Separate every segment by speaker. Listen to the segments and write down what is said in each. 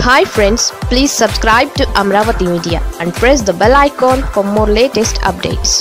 Speaker 1: hi friends please subscribe to Amaravati media and press the bell icon for more latest updates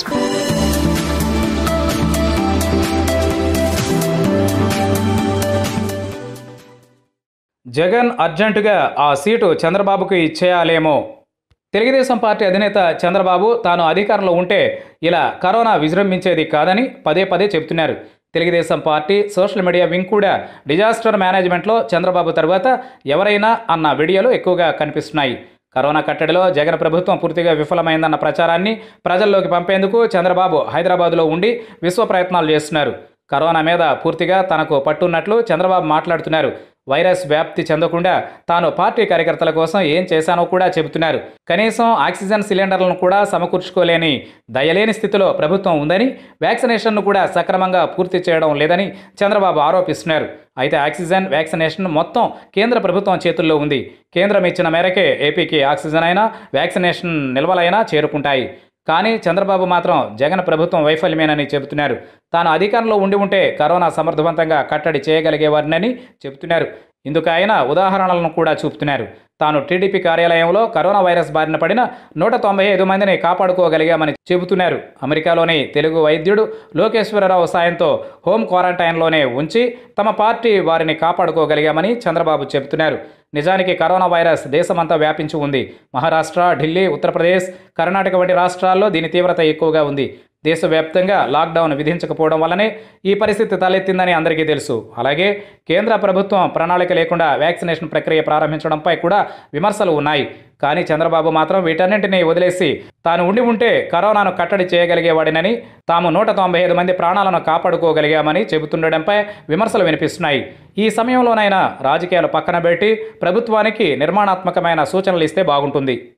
Speaker 2: Jagan అర్జెంటుగా ఆ seat చంద్రబాబుకు ఇచ్చేయాలేమో Telugu Desam party అధినేత చంద్రబాబు తాను అధికారంలో ఉంటే ఇలా కరోనా విజృంభించేది కాదని పదే పదే చెబుతున్నారు Telugu Desam party social media wing కూడా డిజాస్టర్ మేనేజ్మెంట్లో చంద్రబాబు తర్వాత ఎవరైనా అన్న వీడియోలు ఎక్కువగా కనిపిస్తున్నాయి కరోనా కట్టడిలో జగన్ ప్రభుత్వం పూర్తిగా విఫలమైందన్న ప్రచారాన్ని ప్రజల్లోకి పంపేందుకు చంద్రబాబు హైదరాబాదులో ఉండి విశ్వ ప్రయత్నాలు చేస్తున్నారు కరోనా మీద పూర్తిగా తనకు పట్టున్నట్లు చంద్రబాబు మాట్లాడుతున్నారు వైరస్ వ్యాప్తి చెందకుండా తాను పార్టీ కార్యకర్తల కోసం ఏం చేశానో కూడా చెబుతున్నారు కనీసం ఆక్సిజన్ సిలిండర్లను కూడా సమకూర్చుకోలేని దయలేని స్థితిలో ప్రభుత్వం ఉందని వ్యాక్సినేషన్ను కూడా సక్రమంగా పూర్తి చేయడం లేదని చంద్రబాబు ఆరోపిస్తున్నారు అయితే ఆక్సిజన్ వ్యాక్సినేషన్ మొత్తం కేంద్ర ప్రభుత్వం చేతుల్లో ఉంది కేంద్రం ఇచ్చిన మేరకే ఏపీకి ఆక్సిజన్ అయినా వ్యాక్సినేషన్ నిల్వలైనా చేరుకుంటాయి కానీ చంద్రబాబు మాత్రం జగన్ ప్రభుత్వం వైఫల్యమేనని చెబుతున్నారు తాను అధికారంలో ఉండి ఉంటే కరోనా సమర్థవంతంగా కట్టడి చేయగలిగేవారినని చెబుతున్నారు ఇందుకు ఆయన ఉదాహరణలను కూడా చూపుతున్నారు తాను టీడీపీ కార్యాలయంలో కరోనా వైరస్ బారిన పడిన నూట తొంభై ఐదు మందిని కాపాడుకోగలిగామని చెబుతున్నారు అమెరికాలోని తెలుగు వైద్యుడు లోకేశ్వరరావు సాయంతో హోమ్ క్వారంటైన్లోనే ఉంచి తమ పార్టీ వారిని కాపాడుకోగలిగామని చంద్రబాబు చెబుతున్నారు నిజానికి కరోనా వైరస్ దేశమంతా వ్యాపించి ఉంది మహారాష్ట్ర ఢిల్లీ ఉత్తరప్రదేశ్ కర్ణాటక వంటి రాష్ట్రాల్లో దీని తీవ్రత ఎక్కువగా ఉంది దేశవ్యాప్తంగా లాక్డౌన్ విధించకపోవడం వల్లనే ఈ పరిస్థితి తలెత్తిందని అందరికీ తెలుసు అలాగే కేంద్ర ప్రభుత్వం ప్రణాళిక లేకుండా వ్యాక్సినేషన్ ప్రక్రియ ప్రారంభించడంపై కూడా విమర్శలు ఉన్నాయి కానీ చంద్రబాబు మాత్రం వీటన్నింటినీ వదిలేసి తాను ఉండి ఉంటే కరోనాను కట్టడి చేయగలిగేవాడినని తాము నూట తొంభై ఐదు మంది ప్రాణాలను కాపాడుకోగలిగామని చెబుతుండడంపై విమర్శలు వినిపిస్తున్నాయి ఈ సమయంలోనైనా రాజకీయాలు పక్కన పెట్టి ప్రభుత్వానికి నిర్మాణాత్మకమైన సూచనలు ఇస్తే బాగుంటుంది